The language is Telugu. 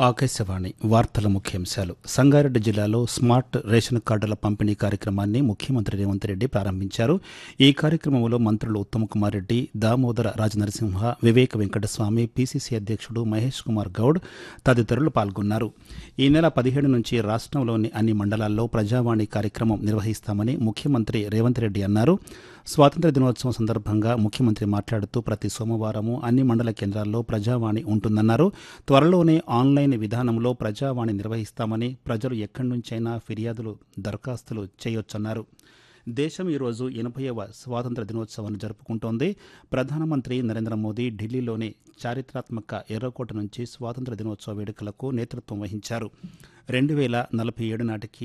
ఆకాశవాణి వార్తల ముఖ్యాంశాలు సంగారెడ్డి జిల్లాలో స్మార్ట్ రేషన్ కార్డుల పంపిణీ కార్యక్రమాన్ని ముఖ్యమంత్రి రేవంత్ రెడ్డి ప్రారంభించారు ఈ కార్యక్రమంలో మంత్రులు ఉత్తమ్ కుమార్ రెడ్డి దామోదర రాజనరసింహ వివేక వెంకటస్వామి పీసీసీ అధ్యక్షుడు మహేష్ కుమార్ గౌడ్ తదితరులు పాల్గొన్నారు ఈ నెల పదిహేడు నుంచి రాష్ట్రంలోని అన్ని మండలాల్లో ప్రజావాణి కార్యక్రమం నిర్వహిస్తామని ముఖ్యమంత్రి రేవంత్ రెడ్డి అన్నారు స్వాతంత్ర దినోత్సవం సందర్భంగా ముఖ్యమంత్రి మాట్లాడుతూ ప్రతి సోమవారము అన్ని మండల కేంద్రాల్లో ప్రజావాణి ఉంటుందన్నారు త్వరలోనే ఆన్లైన్ విధానంలో ప్రజావాణి నిర్వహిస్తామని ప్రజలు ఎక్కడి నుంచైనా ఫిర్యాదులు దరఖాస్తులు చేయొచ్చన్నారు దేశం ఈరోజు ఎనభైవ స్వాతంత్ర దినోత్సవాన్ని జరుపుకుంటోంది ప్రధానమంత్రి నరేంద్ర మోదీ ఢిల్లీలోని చారిత్రాత్మక ఎర్రకోట నుంచి స్వాతంత్ర దినోత్సవ వేడుకలకు నేతృత్వం వహించారు రెండు వేల నలభై ఏడు నాటికి